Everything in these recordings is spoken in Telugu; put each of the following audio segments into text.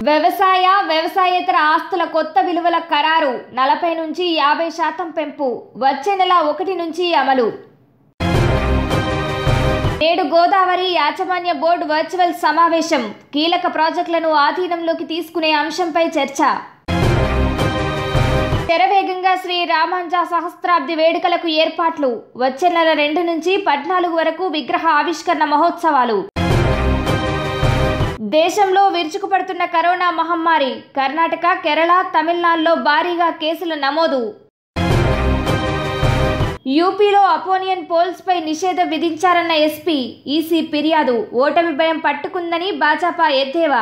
వ్యవసాయ వ్యవసాయేతర ఆస్తుల కొత్త విలువల ఖరారు నలభై నుంచి యాభై శాతం పెంపు వచ్చే నెల ఒకటి నుంచి అమలు నేడు గోదావరి యాజమాన్య బోర్డు వర్చువల్ సమావేశం కీలక ప్రాజెక్టులను ఆధీనంలోకి తీసుకునే అంశంపై చర్చ శరవేగంగా శ్రీ రామాంజ సహస్రాబ్ది వేడుకలకు ఏర్పాట్లు వచ్చే నెల రెండు నుంచి పద్నాలుగు వరకు విగ్రహ ఆవిష్కరణ మహోత్సవాలు దేశంలో విరుచుకుపడుతున్న కరోనా మహమ్మారి కర్ణాటక కేరళ తమిళనాడులో భారీగా కేసుల నమోదు యూపీలో అపోనియన్ పోల్స్ పై నిషేధం విధించారన్న ఎస్పీ ఈసీ ఫిర్యాదు ఓటమి భయం పట్టుకుందని భాజపా ఎద్దేవా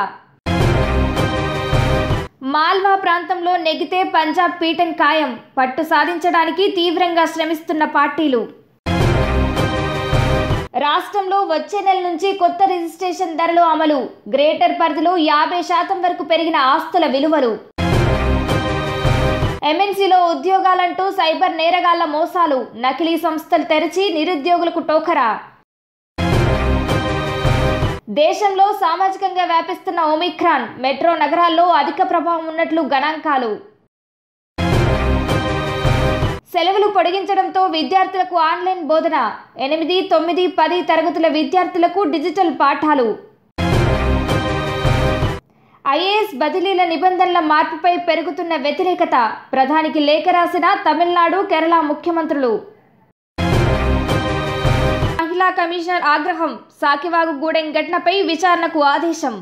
మాల్వా ప్రాంతంలో నెగితే పంజాబ్ పీఠం ఖాయం పట్టు సాధించడానికి తీవ్రంగా శ్రమిస్తున్న పార్టీలు రాష్ట్రంలో వచ్చే నెల నుంచి కొత్త రిజిస్ట్రేషన్ ధరలు అమలు గ్రేటర్ పరిధిలో యాభై శాతం వరకు పెరిగిన ఆస్తుల విలువలు ఎంఎన్సీలో ఉద్యోగాలంటూ సైబర్ నేరగాళ్ల మోసాలు నకిలీ సంస్థలు తెరిచి నిరుద్యోగులకు టోకరా దేశంలో సామాజికంగా వ్యాపిస్తున్న ఒమిక్రాన్ మెట్రో నగరాల్లో అధిక ప్రభావం ఉన్నట్లు గణాంకాలు సెలవులు పొడిగించడంతో విద్యార్థులకు ఆన్లైన్ బోధన ఎనిమిది తొమ్మిది పది తరగతుల విద్యార్థులకు డిజిటల్ పాఠాలు ఐఏఎస్ బదిలీల నిబంధనల మార్పుపై పెరుగుతున్న వ్యతిరేకత ప్రధానికి లేఖ రాసిన తమిళనాడు కేరళ ముఖ్యమంత్రులు మహిళా కమిషనర్ ఆగ్రహం సాకివాగు గూడెం ఘటనపై విచారణకు ఆదేశం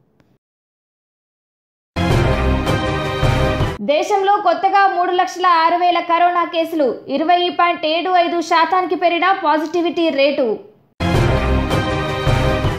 దేశంలో కొత్తగా మూడు లక్షల ఆరు వేల కరోనా కేసులు ఇరవై పాయింట్ ఏడు ఐదు శాతానికి పెరిగిన పాజిటివిటీ రేటు